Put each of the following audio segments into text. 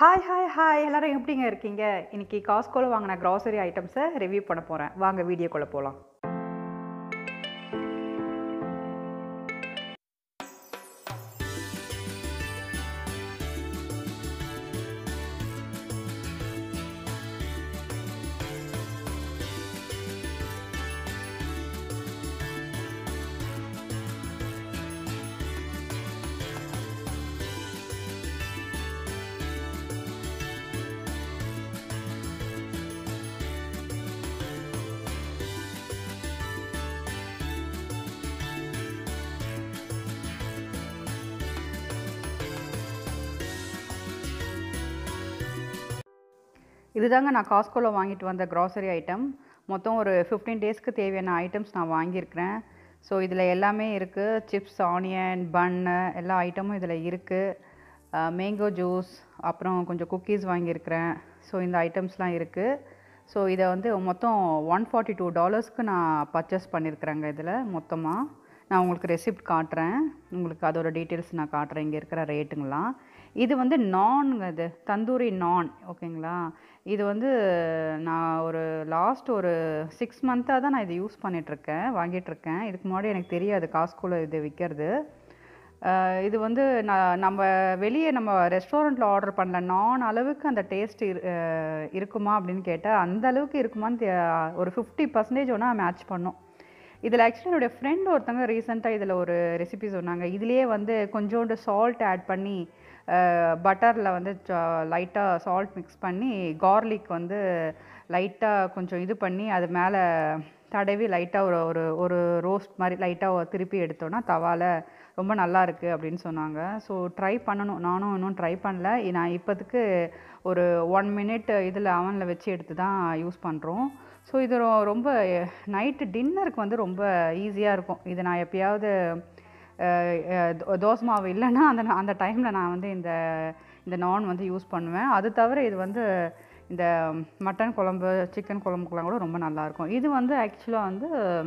hi hi hi எல்லாரும் எப்படிங்க இருக்கீங்க இன்னைக்கு காஸ்கோவில் வாங்கின க்ராசரி ஐட்டம்ஸை ரிவ்யூ பண்ண போகிறேன் வாங்க வீடியோக்குள்ளே போகலாம் இதுதாங்க நான் காஸ்கோவில் வாங்கிட்டு வந்த க்ராசரி ஐட்டம் மொத்தம் ஒரு ஃபிஃப்டீன் டேஸ்க்கு தேவையான ஐட்டம்ஸ் நான் வாங்கியிருக்கிறேன் ஸோ இதில் எல்லாமே இருக்குது சிப்ஸ் ஆனியன் பன்னு எல்லா ஐட்டமும் இதில் இருக்குது மேங்கோ ஜூஸ் அப்புறம் கொஞ்சம் குக்கீஸ் வாங்கியிருக்கிறேன் ஸோ இந்த ஐட்டம்ஸ்லாம் இருக்குது ஸோ இதை வந்து மொத்தம் ஒன் ஃபார்ட்டி டூ டாலர்ஸ்க்கு நான் பர்ச்சேஸ் பண்ணியிருக்கிறேங்க இதில் மொத்தமாக நான் உங்களுக்கு ரெசிப்ட் காட்டுறேன் உங்களுக்கு அதோட டீட்டெயில்ஸ் நான் காட்டுறேன் இங்கே இருக்கிற ரேட்டுங்களாம் இது வந்து நான்ங்க இது தந்தூரி நான் ஓகேங்களா இது வந்து நான் ஒரு லாஸ்ட் ஒரு சிக்ஸ் மந்த்தாக தான் நான் இதை யூஸ் பண்ணிகிட்ருக்கேன் வாங்கிட்டுருக்கேன் இதுக்கு முன்னாடி எனக்கு தெரியாது காஸ்கோவில் இது விற்கிறது இது வந்து நான் நம்ம வெளியே நம்ம ரெஸ்டாரண்ட்டில் ஆர்டர் பண்ணல நான் அளவுக்கு அந்த டேஸ்ட் இருக்குமா அப்படின்னு கேட்டால் அந்த அளவுக்கு இருக்குமான்னு தெ- ஒரு ஃபிஃப்டி பர்சன்டேஜ் ஒன்றா மேட்ச் பண்ணோம் இதில் ஆக்சுவலி என்னுடைய ஃப்ரெண்ட் ஒருத்தவங்க ரீசெண்டாக இதில் ஒரு ரெசிபி சொன்னாங்க இதுலேயே வந்து கொஞ்சோண்டு சால்ட் ஆட் பண்ணி பட்டரில் வந்து லைட்டாக சால்ட் மிக்ஸ் பண்ணி கார்லிக் வந்து லைட்டாக கொஞ்சம் இது பண்ணி அது மேலே தடவி லைட்டாக ஒரு ஒரு ஒரு ரோஸ்ட் மாதிரி லைட்டாக திருப்பி எடுத்தோன்னா தவால ரொம்ப நல்லா இருக்குது அப்படின்னு சொன்னாங்க ஸோ ட்ரை பண்ணணும் நானும் இன்னும் ட்ரை பண்ணல நான் இப்போதுக்கு ஒரு ஒன் மினிட் இதில் அவனில் வச்சு எடுத்து தான் யூஸ் பண்ணுறோம் ஸோ இது ரொ- ரொம்ப நைட்டு டின்னருக்கு வந்து ரொம்ப ஈஸியாக இருக்கும் இது நான் எப்பயாவது அஹ், அஹ், தோ- தோசை மாவு இல்லைன்னா அந்த நா- அந்த டைமில் நான் வந்து இந்த இந்த நான் வந்து யூஸ் பண்ணுவேன் அது தவிர இது வந்து இந்த மட்டன் குழம்பு சிக்கன் குழம்புக்குலாம் கூட ரொம்ப நல்லாயிருக்கும் இது வந்து ஆக்சுவலாக வந்து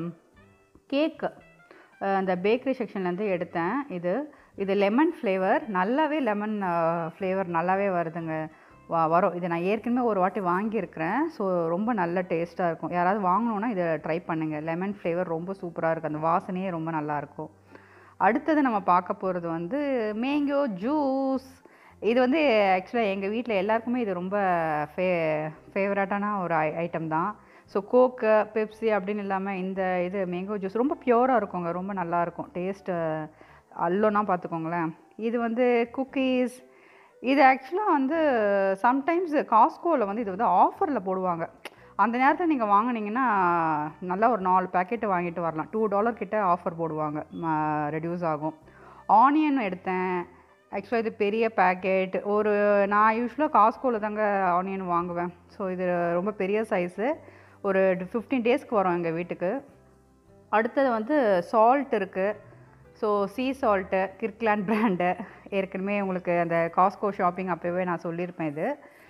கேக்கு அந்த பேக்கரி செக்ஷன்லேருந்து எடுத்தேன் இது இது லெமன் ஃப்ளேவர் நல்லாவே லெமன் ஃப்ளேவர் நல்லாவே வருதுங்க வா வரும் இதை நான் ஏற்கனவே ஒரு வாட்டி வாங்கியிருக்கிறேன் ஸோ ரொம்ப நல்ல டேஸ்ட்டாக இருக்கும் யாராவது வாங்கணுன்னா இதை ட்ரை பண்ணுங்கள் லெமன் ஃப்ளேவர் ரொம்ப சூப்பராக இருக்குது அந்த வாசனையே ரொம்ப நல்லாயிருக்கும் அடுத்தது நம்ம பார்க்க போகிறது வந்து மேங்கோ ஜூஸ் இது வந்து ஆக்சுவலாக எங்கள் வீட்டில் எல்லாருக்குமே இது ரொம்ப ஃபே ஃபேவரட்டான ஒரு ஐ ஐட்டம் தான் ஸோ கோக்கு பெப்சி அப்படின்னு இல்லாமல் இந்த இது மேங்கோ ஜூஸ் ரொம்ப பியூராக இருக்குங்க ரொம்ப நல்லாயிருக்கும் டேஸ்ட்டு அல்லோன்னா பார்த்துக்கோங்களேன் இது வந்து குக்கீஸ் இது ஆக்சுவலாக வந்து சம்டைம்ஸ் காஸ்கோவில் வந்து இது வந்து ஆஃபரில் போடுவாங்க அந்த நேரத்தில் நீங்கள் வாங்குனீங்கன்னா நல்லா ஒரு நாலு பேக்கெட்டு வாங்கிட்டு வரலாம் டூ டாலர் கிட்ட ஆஃபர் போடுவாங்க ரெடியூஸ் ஆகும் ஆனியன் எடுத்தேன் ஆக்சுவலாக இது பெரிய பேக்கெட் ஒரு நான் யூஸ்வலாக காஸ்கோவில் தாங்க ஆனியன் வாங்குவேன் ஸோ இது ரொம்ப பெரிய சைஸு ஒரு ஃபிஃப்டீன் டேஸ்க்கு வரும் எங்கள் வீட்டுக்கு அடுத்தது வந்து சால்ட் இருக்குது so see salt Kirkland brand ஏற்கனவே உங்களுக்கு அந்த காஸ்கோ ஷாப்பிங் அப்போவே நான் சொல்லியிருப்பேன் இது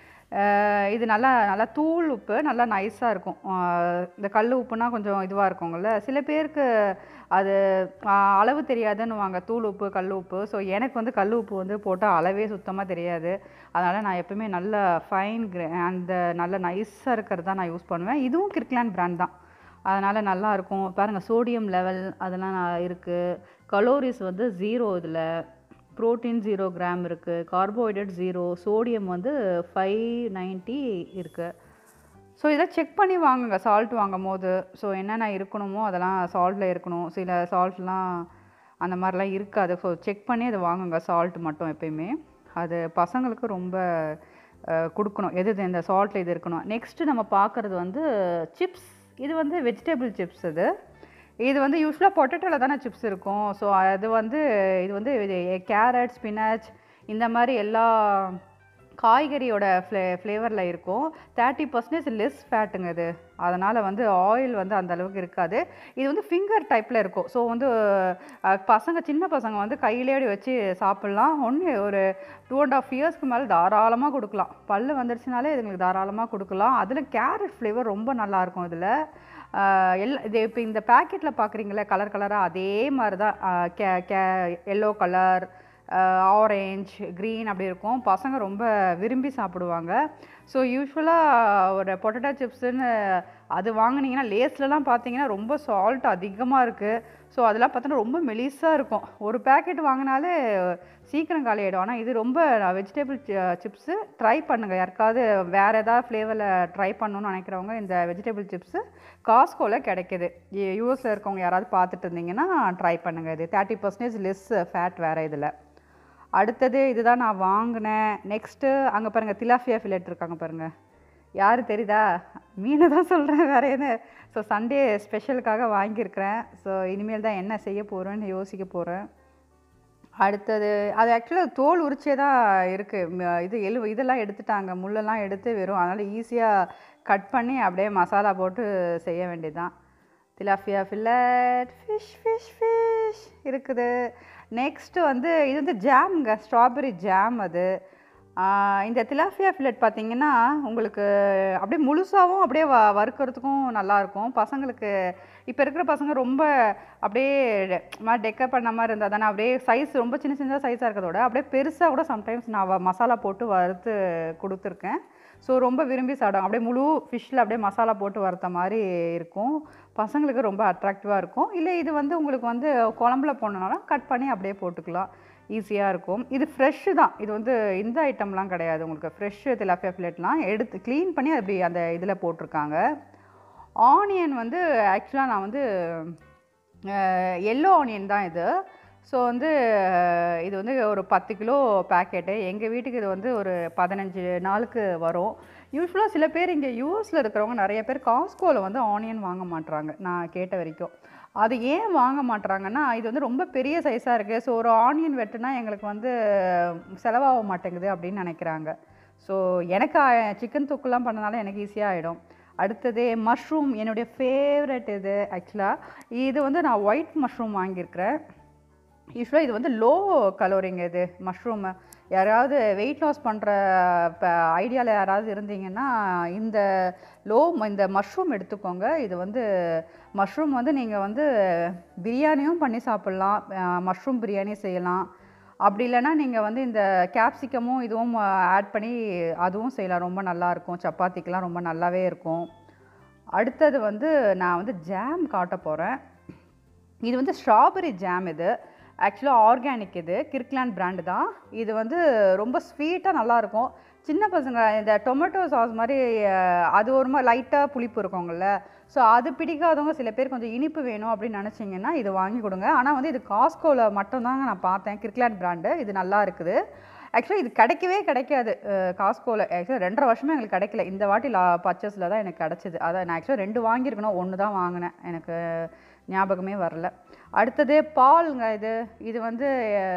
அஹ் இது நல்லா நல்லா தூள் உப்பு நல்லா நைஸாக இருக்கும் அஹ் இந்த கல் உப்புனா கொஞ்சம் இதுவாக இருக்குங்கள்ல சில பேருக்கு அது அஹ் அளவு தெரியாதுன்னு வாங்க தூள் உப்பு கல் உப்பு ஸோ எனக்கு வந்து கல் உப்பு வந்து போட்டால் அளவே சுத்தமாக தெரியாது அதனால் நான் எப்பவுமே நல்ல ஃபைன் அந்த நல்ல நைஸாக இருக்கிறது தான் நான் யூஸ் பண்ணுவேன் இதுவும் கிர்க்லாண்ட் பிராண்ட் தான் அதனால் நல்லா இருக்கும் பாருங்கள் சோடியம் லெவல் அதெல்லாம் இருக்குது கலோரிஸ் வந்து ஜீரோ இதில் புரோட்டீன் ஜீரோ கிராம் இருக்குது கார்போஹைட்ரேட் ஜீரோ சோடியம் வந்து ஃபைவ் நைன்ட்டி இருக்குது ஸோ இதெல்லாம் செக் பண்ணி வாங்குங்க சால்ட் வாங்கும் போது ஸோ என்னென்ன இருக்கணுமோ அதெல்லாம் சால்ட்டில் இருக்கணும் சில சால்ட்லாம் அந்த மாதிரிலாம் இருக்காது ஸோ செக் பண்ணி அதை வாங்குங்க சால்ட் மட்டும் எப்பயுமே அது பசங்களுக்கு ரொம்ப அஹ், கொடுக்கணும் எது இது இந்த சால்ட்டில் இது இருக்கணும் நெக்ஸ்ட்டு நம்ம பார்க்குறது வந்து சிப்ஸ் இது வந்து வெஜிடபிள் சிப்ஸ் இது இது வந்து யூஸ்வலாக பொட்டேட்டோவில் தானே சிப்ஸ் இருக்கும் ஸோ அது வந்து இது வந்து கேரட் ஸ்பினாச் இந்த மாதிரி எல்லா காய்கறியோட ஃப்ளே ஃப்ளேவரில் இருக்கும் தேர்ட்டி பர்சன்டேஜ் லெஸ் ஃபேட்டுங்க இது அதனால் வந்து ஆயில் வந்து அந்த அளவுக்கு இருக்காது இது வந்து ஃபிங்கர் டைப்பில் இருக்கும் ஸோ வந்து அஹ், பசங்க சின்ன பசங்க வந்து கையிலே அப்படி வச்சு சாப்பிட்லாம் ஒன்று ஒரு டூ அண்ட் ஆஃப் இயர்ஸ்க்கு மேலே தாராளமாக கொடுக்கலாம் பல்லு வந்துருச்சுனாலே இதுங்களுக்கு தாராளமாக கொடுக்கலாம் அதில் கேரட் ஃப்ளேவர் ரொம்ப நல்லாயிருக்கும் இதில் எல்லா இது இப்போ இந்த பேக்கெட்டில் பார்க்குறீங்களே கலர் கலராக அதே மாதிரி தான் ஆஹ் கே கே எல்லோ கலர் ஆரேஞ்ச் க்ரீன் அப்படி இருக்கும் பசங்க ரொம்ப விரும்பி சாப்பிடுவாங்க ஸோ யூஸ்வலாக ஒரு பொட்டேட்டோ சிப்ஸுன்னு அது வாங்குனீங்கன்னா லேஸ்லலாம் பார்த்தீங்கன்னா ரொம்ப சால்ட் அதிகமாக இருக்குது ஸோ அதெல்லாம் பார்த்தோன்னா ரொம்ப மெலிசாக இருக்கும் ஒரு பேக்கெட் வாங்கினாலே சீக்கிரம் காலி ஆகிடும் ஆனால் இது ரொம்ப வெஜிடபிள் சிப்ஸு ட்ரை பண்ணுங்கள் யாருக்காவது வேறு ஏதாவது ஃப்ளேவரில் ட்ரை பண்ணணும்னு நினைக்கிறவங்க இந்த வெஜிடபிள் சிப்ஸு காஸ்கோவில் கிடைக்குது யூஎஸில் இருக்கவங்க யாராவது பார்த்துட்டு இருந்தீங்கன்னா ட்ரை பண்ணுங்கள் இது தேர்ட்டி பர்சன்டேஜ் லெஸ் ஃபேட் வேறு இதில் அடுத்தது இதுதான் நான் வாங்கினேன் நெக்ஸ்ட்டு அங்கே பாருங்கள் திலாஃபியா ஃபிலெட் இருக்காங்க பாருங்கள் யார் தெரியுதா மீனை தான் சொல்கிறேன் வேறு எது ஸோ சண்டே ஸ்பெஷலுக்காக வாங்கியிருக்கிறேன் ஸோ இனிமேல் தான் என்ன செய்ய போகிறேன்னு யோசிக்க போகிறேன் அடுத்தது அது ஆக்சுவலாக தோல் உரிச்சே தான் இருக்குது இது எலு இதெல்லாம் எடுத்துட்டாங்க முள்ளெல்லாம் எடுத்து வெறும் அதனால் ஈஸியாக கட் பண்ணி அப்படியே மசாலா போட்டு செய்ய வேண்டியதுதான் tilapia fillet fish fish fish இருக்குது நெக்ஸ்ட்டு வந்து இது வந்து ஜாம்ங்க ஸ்ட்ராபெரி ஜாம் அது ஆஹ் இந்த திலாஃபியா ஃபில்லட் பார்த்தீங்கன்னா உங்களுக்கு அப்படியே முழுசாகவும் அப்படியே வ வறுக்கிறதுக்கும் நல்லாயிருக்கும் பசங்களுக்கு இப்போ இருக்கிற பசங்க ரொம்ப அப்படியே மாதிரி டெக்கப் பண்ண மாதிரி இருந்தால் தானே அப்படியே சைஸ் ரொம்ப சின்ன சின்ன சைஸாக இருக்கிறத விட அப்படியே பெருசாக கூட சம்டைம்ஸ் நான் வ- மசாலா போட்டு வறுத்து கொடுத்துருக்கேன் ஸோ ரொம்ப விரும்பி சாப்பிடுவாங்க அப்படியே முழு ஃபிஷ்ஷில் அப்படியே மசாலா போட்டு வறுத்த மாதிரி இருக்கும் பசங்களுக்கு ரொம்ப அட்ராக்டிவாக இருக்கும் இல்லை இது வந்து உங்களுக்கு வந்து குழம்புல போடணுனாலும் கட் பண்ணி அப்படியே போட்டுக்கலாம் ஈஸியாக இருக்கும் இது ஃப்ரெஷ்ஷு தான் இது வந்து இந்த ஐட்டம்லாம் கிடையாது உங்களுக்கு ஃப்ரெஷ்ஷு திலாப்பியா ஃபிளேட்லாம் எடுத்து க்ளீன் பண்ணி அப்படி அந்த இதில் போட்டிருக்காங்க ஆனியன் வந்து ஆக்சுவலாக நான் வந்து எல்லோ ஆனியன் தான் இது ஸோ வந்து அஹ், இது வந்து ஒரு பத்து கிலோ பேக்கெட்டு எங்கள் வீட்டுக்கு இது வந்து ஒரு பதினஞ்சு நாளுக்கு வரும் யூஸ்வலாக சில பேர் இங்கே யூஎஸில் இருக்கிறவங்க நிறைய பேர் காஸ்கோவில் வந்து ஆனியன் வாங்க மாட்றாங்க நான் கேட்ட வரைக்கும் அது ஏன் வாங்க மாட்றாங்கன்னா இது வந்து ரொம்ப பெரிய சைஸாக இருக்குது ஸோ ஒரு ஆனியன் வெட்டுனா எங்களுக்கு வந்து செலவாக மாட்டேங்குது அப்படின்னு நினைக்கிறாங்க ஸோ எனக்கு சிக்கன் தொக்குலாம் பண்ணனால எனக்கு ஈஸியாக ஆகிடும் அடுத்தது மஷ்ரூம் என்னுடைய ஃபேவரட் இது ஆக்சுவலாக இது வந்து நான் ஒயிட் மஷ்ரூம் வாங்கியிருக்கிறேன் யூஸ்வலாக இது வந்து லோ கலோரிங்க இது மஷ்ரூமு யாராவது வெயிட் லாஸ் பண்ணுற இப்போ ஐடியாவில் யாராவது இருந்தீங்கன்னா இந்த லோ இந்த மஷ்ரூம் எடுத்துக்கோங்க இது வந்து மஷ்ரூம் வந்து நீங்கள் வந்து பிரியாணியும் பண்ணி சாப்பிட்லாம் மஷ்ரூம் பிரியாணி செய்யலாம் அப்படி இல்லைன்னா நீங்கள் வந்து இந்த கேப்சிகமும் இதுவும் ஆட் பண்ணி அதுவும் செய்யலாம் ரொம்ப நல்லாயிருக்கும் சப்பாத்திக்கெலாம் ரொம்ப நல்லாவே இருக்கும் அடுத்தது வந்து நான் வந்து ஜாம் காட்ட போகிறேன் இது வந்து ஸ்ட்ராபெரி ஜாம் இது ஆக்சுவலாக ஆர்கானிக் இது கிர்க்லாண்ட் பிராண்டு தான் இது வந்து ரொம்ப ஸ்வீட்டாக நல்லாயிருக்கும் சின்ன பசங்க இந்த டொமேட்டோ சாஸ் மாதிரி அஹ், அது ஒரு மாதிரி லைட்டாக புளிப்பு இருக்குங்கள்ல ஸோ அது பிடிக்காதவங்க சில பேர் கொஞ்சம் இனிப்பு வேணும் அப்படின்னு நினச்சிங்கன்னா இது வாங்கி கொடுங்க ஆனால் வந்து இது காஸ்கோவில் மட்டும்தாங்க நான் பார்த்தேன் கிர்க்லாண்ட் பிராண்டு இது நல்லா இருக்குது ஆக்சுவலாக இது கிடைக்கவே கிடைக்காது காஸ்கோவில் ஆக்சுவலாக ரெண்டரை வருஷமே எங்களுக்கு கிடைக்கல இந்த வாட்டி லா பர்ச்சேஸில் தான் எனக்கு கிடச்சிது அதை நான் ஆக்சுவலாக ரெண்டு வாங்கியிருக்கணும் ஒன்று தான் வாங்கினேன் எனக்கு ஞாபகமே வரல அடுத்தது பால்ங்க இது இது வந்து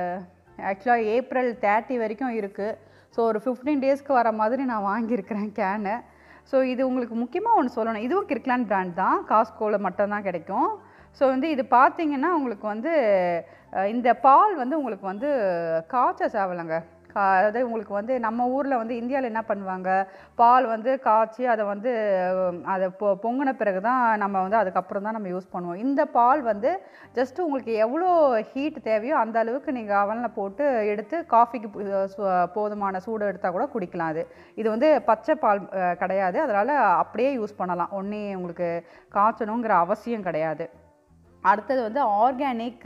ஆக்சுவலாக ஏப்ரல் தேர்ட்டி வரைக்கும் இருக்குது ஸோ ஒரு ஃபிஃப்டீன் டேஸ்க்கு வர மாதிரி நான் வாங்கியிருக்கிறேன் கேனு ஸோ இது உங்களுக்கு முக்கியமாக ஒன்று சொல்லணும் இதுவும் கிர்க்லாண்ட் பிராண்ட் தான் காஸ்கோவில் மட்டும்தான் கிடைக்கும் ஸோ வந்து இது பார்த்தீங்கன்னா உங்களுக்கு வந்து அஹ், இந்த பால் வந்து உங்களுக்கு வந்து காய்ச்ச சேவலைங்க கா அதாவது உங்களுக்கு வந்து நம்ம ஊரில் வந்து இந்தியாவில் என்ன பண்ணுவாங்க பால் வந்து காய்ச்சி அதை வந்து அஹ், அதை பொ பொங்கின பிறகு தான் நம்ம வந்து அதுக்கப்புறம் தான் நம்ம யூஸ் பண்ணுவோம் இந்த பால் வந்து ஜஸ்ட் உங்களுக்கு எவ்வளோ ஹீட் தேவையோ அந்த அளவுக்கு நீங்கள் அவனில் போட்டு எடுத்து காஃபிக்கு பு- சு- போதுமான சூடு எடுத்தால் கூட குடிக்கலாம் அது இது வந்து பச்சை பால் அஹ், கிடையாது அதனால் அப்படியே யூஸ் பண்ணலாம் ஒன்றே உங்களுக்கு காய்ச்சணுங்கிற அவசியம் கிடையாது அடுத்தது வந்து ஆர்கானிக்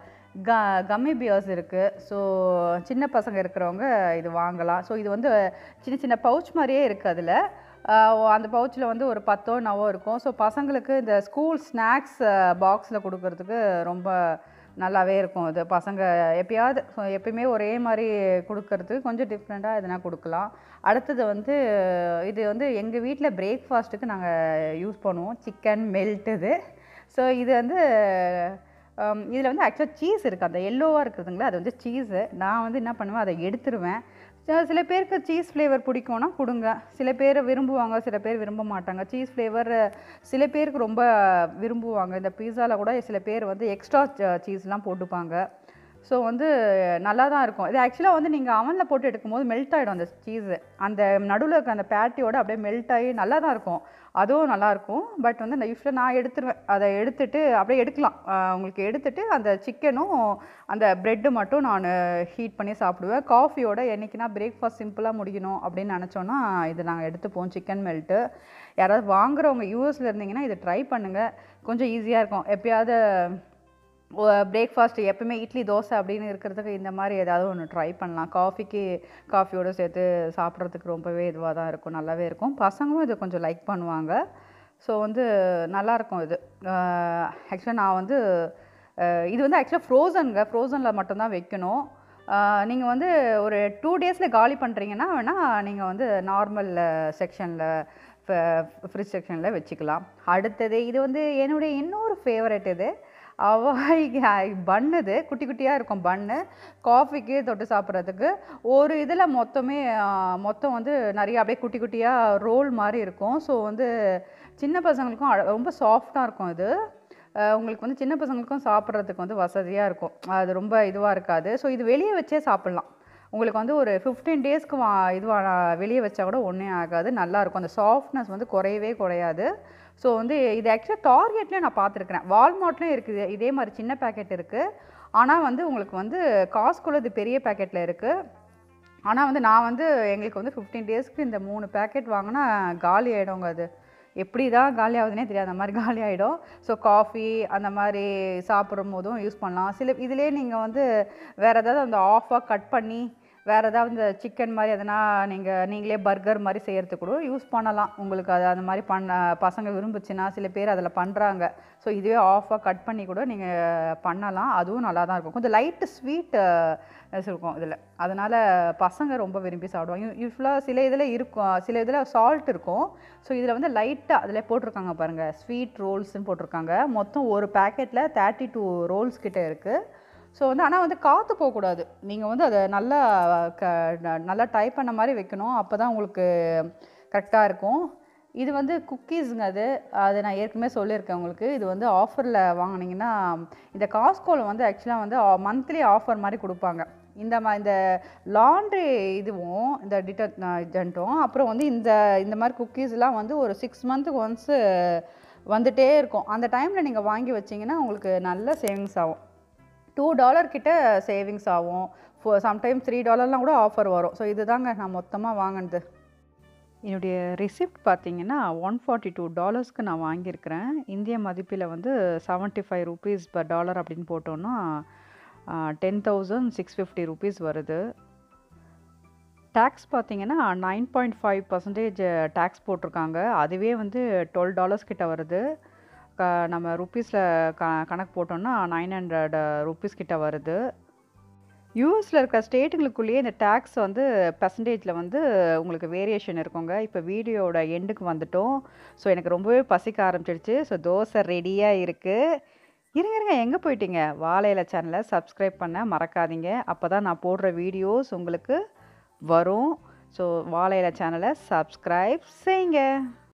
க கம்மி பியர்ஸ் இருக்குது ஸோ சின்ன பசங்க இருக்கிறவங்க இது வாங்கலாம் ஸோ இது வந்து சின்ன சின்ன பவுச் மாதிரியே இருக்குது அதில் அந்த பவுச்சில் வந்து ஒரு பத்தோ நவோ இருக்கும் ஸோ பசங்களுக்கு இந்த ஸ்கூல் ஸ்நாக்ஸ் பாக்ஸில் கொடுக்கறதுக்கு ரொம்ப நல்லாவே இருக்கும் இது பசங்க எப்பயாவது ஸோ எப்பயுமே ஒரே மாதிரி கொடுக்கறதுக்கு கொஞ்சம் டிஃப்ரெண்ட்டாக எதனா கொடுக்கலாம் அடுத்தது வந்து இது வந்து எங்கள் வீட்டில் பிரேக்ஃபாஸ்ட்டுக்கு நாங்கள் யூஸ் பண்ணுவோம் சிக்கன் மெல்ட் இது ஸோ இது வந்து இதில் வந்து ஆக்சுவலாக சீஸ் இருக்குது அந்த எல்லோவாக இருக்குதுங்களா அது வந்து சீஸு நான் வந்து என்ன பண்ணுவேன் அதை எடுத்துருவேன் சில- சில பேருக்கு சீஸ் ஃப்ளேவர் பிடிக்கும்னா கொடுங்க சில பேர் விரும்புவாங்க சில பேர் விரும்ப மாட்டாங்க சீஸ் ஃப்ளேவர் சில பேருக்கு ரொம்ப விரும்புவாங்க இந்த பீஸாவில் கூட சில பேர் வந்து எக்ஸ்ட்ரா சீஸ்லாம் போட்டுப்பாங்க ஸோ வந்து நல்லா தான் இருக்கும் இது ஆக்சுவலாக வந்து நீங்கள் அவனில் போட்டு எடுக்கும்போது மெல்ட் ஆகிடும் அந்த சீஸு அந்த நடுவில் இருக்க அந்த பேட்டியோட அப்படியே மெல்ட் ஆகி நல்லா தான் இருக்கும் அதுவும் நல்லாயிருக்கும் பட் வந்து நான் யூஸ்வலாக நான் எடுத்துருவேன் அதை எடுத்துட்டு அப்படியே எடுக்கலாம் ஆஹ் உங்களுக்கு எடுத்துட்டு அந்த சிக்கனும் அந்த ப்ரெட்டு மட்டும் நான் ஹீட் பண்ணி சாப்பிடுவேன் காஃபியோட என்னைக்குனா பிரேக்ஃபாஸ்ட் சிம்பிளாக முடிக்கணும் அப்படின்னு நினச்சோன்னா இது நாங்கள் எடுத்துப்போம் சிக்கன் மெல்ட்டு யாராவது வாங்குறவங்க யூஎஸில் இருந்தீங்கன்னா இதை ட்ரை பண்ணுங்கள் கொஞ்சம் ஈஸியாக இருக்கும் எப்பயாவது பிரேக்ஃபாஸ்ட் எப்பவுமே இட்லி தோசை அப்படின்னு இருக்கிறதுக்கு இந்த மாதிரி ஏதாவது ஒன்று ட்ரை பண்ணலாம் காஃபிக்கு காஃபியோடு சேர்த்து சாப்பிட்றதுக்கு ரொம்பவே இதுவாக தான் இருக்கும் நல்லாவே இருக்கும் பசங்களும் இது கொஞ்சம் லைக் பண்ணுவாங்க ஸோ வந்து நல்லாயிருக்கும் இது ஆக்சுவலாக நான் வந்து அஹ், இது வந்து ஆக்சுவலாக ஃப்ரோசனுங்க ஃப்ரோசனில் மட்டும்தான் வைக்கணும் நீங்கள் வந்து ஒரு டூ டேஸில் காலி பண்ணுறீங்கன்னா வேணால் நீங்கள் வந்து நார்மல் செக்ஷனில் ஃப்ரிட்ஜ் செக்ஷனில் வச்சுக்கலாம் அடுத்தது இது வந்து என்னுடைய இன்னொரு ஃபேவரட் இது அவாய் பண்ணுது குட்டி குட்டியாக இருக்கும் பன்னு காஃபிக்கு தொட்டு சாப்பிட்றதுக்கு ஒரு இதில் மொத்தமே ஆ, மொத்தம் வந்து நிறைய அப்படியே குட்டி குட்டியாக ரோல் மாதிரி இருக்கும் ஸோ வந்து சின்ன பசங்களுக்கும் அழ- ரொம்ப சாஃப்டாக இருக்கும் இது அஹ் உங்களுக்கு வந்து சின்ன பசங்களுக்கும் சாப்பிட்றதுக்கு வந்து வசதியாக இருக்கும் அது ரொம்ப இதுவாக இருக்காது ஸோ இது வெளியே வச்சே சாப்பிட்லாம் உங்களுக்கு வந்து ஒரு ஃபிஃப்டீன் டேஸ்க்கு வா இதுவாக வெளியே வச்சா கூட ஒன்றே ஆகாது நல்லா இருக்கும் அந்த சாஃப்ட்னஸ் வந்து குறையவே குறையாது ஸோ வந்து இது ஆக்சுவலாக டார்கெட்லேயும் நான் பார்த்துருக்குறேன் வால்மார்ட்லேயும் இருக்குது இதே மாதிரி சின்ன பேக்கெட் இருக்குது ஆனால் வந்து உங்களுக்கு வந்து காஸ்குள்ள இது பெரிய பேக்கெட்டில் இருக்குது ஆனால் வந்து நான் வந்து எங்களுக்கு வந்து ஃபிஃப்டீன் டேஸ்க்கு இந்த மூணு பேக்கெட் வாங்கினா காலி ஆகிடுங்க அது எப்படி தான் காலி ஆகுதுன்னே தெரியாது அந்த மாதிரி காலி ஆகிடும் ஸோ காஃபி அந்த மாதிரி சாப்பிடும் போதும் யூஸ் பண்ணலாம் சில இதிலே நீங்கள் வந்து வேறு ஏதாவது அந்த ஆஃபாக கட் பண்ணி வேறு ஏதாவது இந்த சிக்கன் மாதிரி எதனா நீங்கள் நீங்களே பர்கர் மாதிரி செய்கிறதுக்கு கூட யூஸ் பண்ணலாம் உங்களுக்கு அது அந்த மாதிரி பண்ண பசங்க விரும்புச்சுன்னா சில பேர் அதில் பண்ணுறாங்க ஸோ இதுவே ஆஃபாக கட் பண்ணி கூட நீங்கள் பண்ணலாம் அதுவும் நல்லா தான் இருக்கும் கொஞ்சம் லைட்டு ஸ்வீட் இருக்கும் இதில் அதனால் பசங்க ரொம்ப விரும்பி சாப்பிடுவாங்க யூஸ்வலாக சில இதில் இருக்கும் சில இதில் சால்ட் இருக்கும் ஸோ இதில் வந்து லைட்டாக அதில் போட்டிருக்காங்க பாருங்கள் ஸ்வீட் ரோல்ஸ்னு போட்டிருக்காங்க மொத்தம் ஒரு பேக்கெட்டில் தேர்ட்டி டூ ரோல்ஸ் கிட்ட இருக்குது ஸோ வந்து ஆனால் வந்து காற்று போகக்கூடாது நீங்கள் வந்து அதை நல்லா க ந- நல்லா டைப் பண்ண மாதிரி வைக்கணும் அப்போ தான் உங்களுக்கு கரெக்டாக இருக்கும் இது வந்து குக்கீஸுங்க அது அது நான் ஏற்கனவே சொல்லியிருக்கேன் உங்களுக்கு இது வந்து ஆஃபரில் வாங்குனீங்கன்னா இந்த காஸ்கோவில் வந்து ஆக்சுவலாக வந்து மந்த்லி ஆஃபர் மாதிரி கொடுப்பாங்க இந்த மா இந்த லாண்ட்ரி இதுவும் இந்த டிட்டர்ஜென்ட்டும் அப்புறம் வந்து இந்த இந்த மாதிரி குக்கீஸ்லாம் வந்து ஒரு சிக்ஸ் மந்த்துக்கு ஒன்ஸு வந்துட்டே இருக்கும் அந்த டைமில் நீங்கள் வாங்கி வச்சிங்கன்னா உங்களுக்கு நல்ல சேவிங்ஸ் ஆகும் டூ டாலர் கிட்ட சேவிங்ஸ் ஆகும் சம்டைம்ஸ் த்ரீ டாலர்லாம் கூட ஆஃபர் வரும் ஸோ இதுதாங்க நான் மொத்தமாக வாங்கினது என்னுடைய ரிசிப்ட் பார்த்தீங்கன்னா ஒன் ஃபார்ட்டி டூ டாலர்ஸ்க்கு நான் வாங்கியிருக்கிறேன் இந்திய மதிப்பில் வந்து seventy five rupees per dollar அப்படின்னு போட்டோன்னா ten thousand six fifty rupees வருது டேக்ஸ் பார்த்தீங்கன்னா nine point five percentage tax போட்டிருக்காங்க அதுவே வந்து டுவெல் டாலர்ஸ் கிட்ட வருது க நம்ம ருப்பீஸில் க கணக்கு போட்டோம்னா நைன் ஹண்ட்ரட் ருப்பீஸ் கிட்ட வருது யூஎஸில் இருக்க ஸ்டேட்டுங்களுக்குள்ளேயே இந்த டேக்ஸ் வந்து பர்சன்டேஜில் வந்து உங்களுக்கு வேரியேஷன் இருக்குங்க இப்போ வீடியோவோட எண்டுக்கு வந்துட்டோம் ஸோ எனக்கு ரொம்பவே பசிக்க ஆரம்பிச்சிடுச்சு ஸோ தோசை ரெடியாக இருக்குது இருங்க இருங்க எங்கே போயிட்டீங்க வாழையில சேனலை சப்ஸ்கிரைப் பண்ண மறக்காதீங்க அப்போ தான் நான் போடுற வீடியோஸ் உங்களுக்கு வரும் ஸோ வாழையில சேனலை சப்ஸ்கிரைப் செய்யுங்க